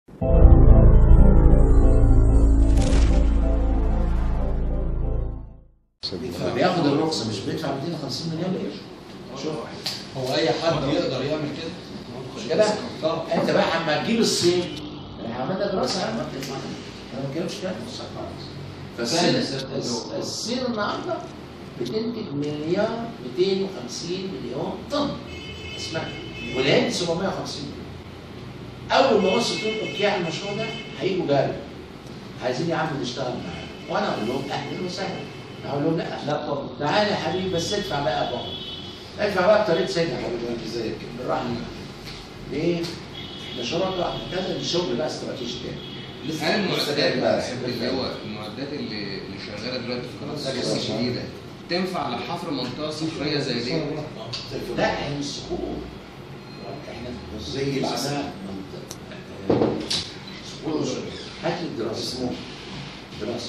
فبياخد الرخصه مش بيدفع 250 مليون قرش شوف هو اي حد يقدر يعمل كده مش كده؟ طبعا انت بقى اما تجيب الصين انا عملنا دراسه عن منطقه مصر انا ما بتكلمش كده في الصين خالص فالصين فعلا الست الس- اللي هو- الصين النهارده بتنتج مليار 250 مليون طن اسمها والهند 750 اول ما مصر تقول اوكي على المشروع ده هيجوا جاري عايزين يا عم نشتغل معاك وانا اقول لهم اهلا وسهلا اقول لهم لا لا طبعا تعالى يا حبيبي بس ادفع بقى بقى ادفع بقى بطريقه سيدنا يا حبيبي انت زيك كده بالراحه ليه؟ ده شرط واحد كذا الشغل بقى استراتيجي تاني هل المعدات بقى. اللي هو المعدات اللي اللي شغاله دلوقتي في قناه السويس الجديده تنفع لحفر منطقه صخريه زي دي؟ لا هي مش صخور احنا زي العسل. منطقه صخور هات لي الدراسه اسمه دراسه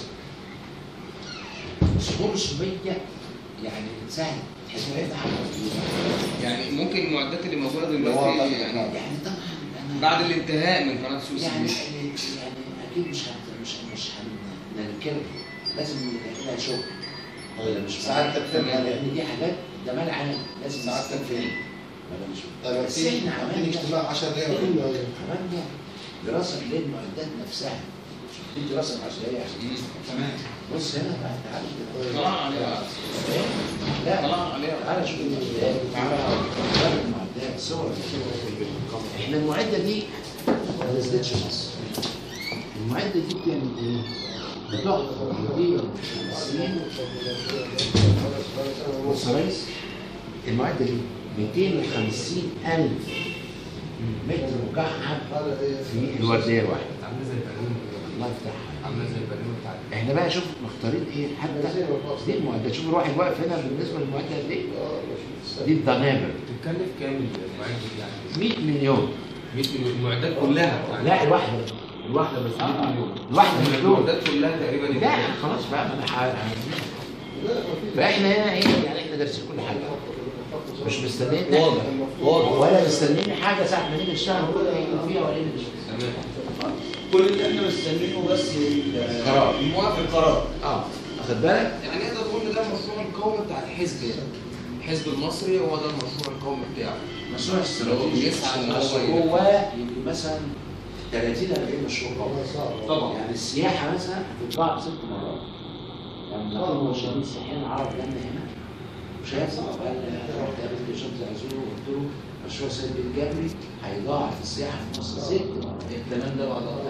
صخور رسوبيه يعني سهل تحس ان انت يعني ممكن المعدات اللي موجوده دلوقتي يعني يعني طبعا أنا- بعد الانتهاء من قناه السويس يعني الجديده يعني اكيد مش هت مش مش هننكرها لازم نلاقي لها شغل ولا مش ساعات تكفي تمام مال. لان دي حاجات ده مال عام لازم ساعات نستفيد تكفي. منها. ولا مش طيب بس في احنا عاملين عملنا اجتماع 10 دقايق عملنا دراسه للمعدات نفسها دي دراسه عشوائيه عشان تمام بص هنا بقى تعالى كده. طلعنا عليها إيه؟ لا طلعنا عليها تعالى شوف المعدات تعالى المعدات صور احنا المعده دي ما نزلتش مصر المعده دي بتعمل ايه؟ بتاخد 250 بص يا ريس المعده دي 250 الف متر مكعب في الورديه الواحده عامله زي البالون الله يفتحها عامله زي البالون بتاعت احنا بقى شوف مختارين ايه حتى دي المعدات شوف الواحد واقف هنا بالنسبه للمعدات دي دي الدنابل بتتكلف كام المعدة دي يعني 100 مليون 100 مليون المعدات كلها يعني لا الواحده الواحده بس 100 آه. مليون الواحده مليون المعدات كلها تقريبا لا يبقى خلاص بقى ما انا ح- فاحنا هنا ايه يعني احنا دارسين كل حاجه مش مستنيين واضح واضح ولا مستنيين حاجه ساعه ما نيجي نشتغل نقول ايه اللي فيها ولا ايه اللي مش فيها. تمام كل اللي احنا مستنيينه بس ال- قرار. الموافق القرار اه واخد بالك يعني نقدر نقول ان ده المشروع القومي بتاع الحزب يعني الحزب المصري هو ده المشروع القومي بتاعه مشروع هو استراتيجي بيسعى إن هو أصل يبقى- هو يمكن مثلا 30 40 مشروع قومي طبعا يعني السياحه مثلا هتتضاعف ست مرات يعني لما كانوا مرشدين سياحيين العرب لنا هنا مش هيحصل بقى رحت قابلت شمس العزول وقلت له مشروع سيد الجبري هيضاعف السياحه في مصر ست مرات الكلام ده بعد